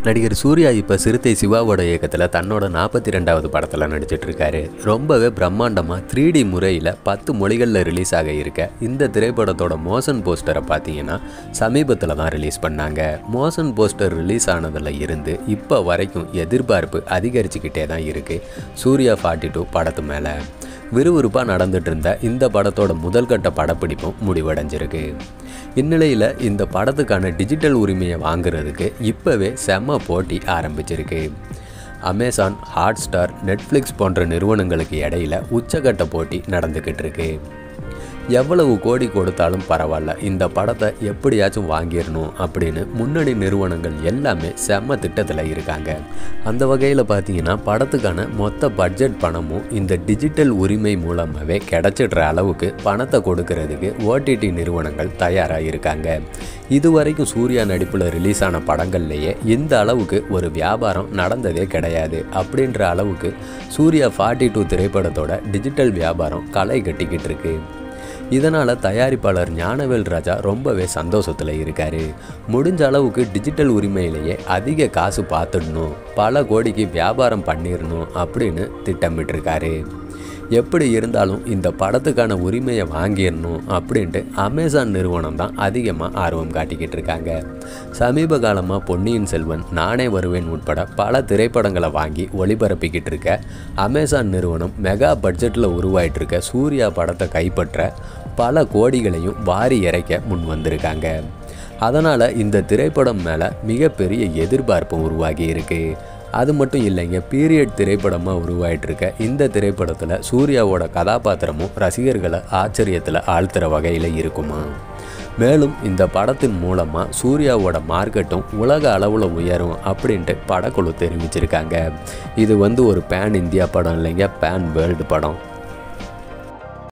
நடிகர் சூர்யா இப்போ சிறுத்தை சிவாவோட இயக்கத்தில் தன்னோட நாற்பத்தி ரெண்டாவது படத்தில் நடிச்சிட்டு இருக்காரு ரொம்பவே பிரம்மாண்டமாக த்ரீ டி முறையில் பத்து மொழிகளில் ரிலீஸ் ஆக இருக்க இந்த திரைப்படத்தோட மோஷன் போஸ்டரை பார்த்தீங்கன்னா சமீபத்தில் தான் ரிலீஸ் பண்ணாங்க மோஷன் போஸ்டர் ரிலீஸ் ஆனதில் இருந்து இப்போ வரைக்கும் எதிர்பார்ப்பு அதிகரிச்சுக்கிட்டே தான் இருக்குது சூர்யா ஃபார்ட்டி டூ படத்து மேலே விறுவிறுப்பாக நடந்துட்டு இருந்த இந்த படத்தோட முதல்கட்ட படப்பிடிப்பும் முடிவடைஞ்சிருக்கு இந்நிலையில் இந்த படத்துக்கான டிஜிட்டல் உரிமையை வாங்குறதுக்கு இப்போவே செம்ம போட்டி ஆரம்பிச்சிருக்கு அமேசான் ஹாட்ஸ்டார் நெட்ஃப்ளிக்ஸ் போன்ற நிறுவனங்களுக்கு இடையில உச்சக்கட்ட போட்டி நடந்துக்கிட்டு இருக்கு எவ்வளவு கோடி கொடுத்தாலும் பரவாயில்ல இந்த படத்தை எப்படியாச்சும் வாங்கிடணும் அப்படின்னு முன்னணி நிறுவனங்கள் எல்லாமே செம்ம திட்டத்தில் இருக்காங்க அந்த வகையில் பார்த்தீங்கன்னா படத்துக்கான மொத்த பட்ஜெட் பணமும் இந்த டிஜிட்டல் உரிமை மூலமாகவே கிடைச்சிடுற அளவுக்கு பணத்தை கொடுக்கறதுக்கு ஓடிடி நிறுவனங்கள் தயாராக இருக்காங்க இதுவரைக்கும் சூர்யா நடிப்பில் ரிலீஸ் ஆன படங்கள்லேயே இந்த அளவுக்கு ஒரு வியாபாரம் நடந்ததே கிடையாது அப்படின்ற அளவுக்கு சூர்யா ஃபார்ட்டி டூ திரைப்படத்தோட டிஜிட்டல் வியாபாரம் களை கட்டிக்கிட்டு இருக்கு இதனால் தயாரிப்பாளர் ஞானவேல் ராஜா ரொம்பவே சந்தோஷத்தில் இருக்கார் முடிஞ்ச அளவுக்கு டிஜிட்டல் உரிமையிலேயே அதிக காசு பார்த்துடணும் பல கோடிக்கு வியாபாரம் பண்ணிடணும் அப்படின்னு திட்டமிட்டிருக்காரு எப்படி இருந்தாலும் இந்த படத்துக்கான உரிமையை வாங்கிடணும் அப்படின்ட்டு அமேசான் நிறுவனம் தான் அதிகமாக ஆர்வம் காட்டிக்கிட்டு இருக்காங்க சமீப காலமாக பொன்னியின் செல்வன் நானே வருவேன் உட்பட பல திரைப்படங்களை வாங்கி ஒளிபரப்பிக்கிட்டு இருக்க அமேசான் நிறுவனம் மெகா பட்ஜெட்டில் உருவாயிட்டு இருக்க சூர்யா படத்தை கைப்பற்ற பல கோடிகளையும் வாரி இறைக்க முன் வந்திருக்காங்க அதனால் இந்த திரைப்படம் மேலே மிகப்பெரிய எதிர்பார்ப்பு உருவாகி இருக்குது அது மட்டும் இல்லைங்க பீரியட் திரைப்படமாக உருவாயிட்டு இருக்க இந்த திரைப்படத்தில் சூர்யாவோட கதாபாத்திரமும் ரசிகர்களை ஆச்சரியத்தில் ஆழ்த்துற வகையில் இருக்குமா மேலும் இந்த படத்தின் மூலமாக சூர்யாவோட மார்க்கெட்டும் உலக அளவில் உயரும் அப்படின்ட்டு படக்குழு தெரிவிச்சிருக்காங்க இது வந்து ஒரு பேன் இந்தியா படம் இல்லைங்க பேன் வேர்ல்டு படம்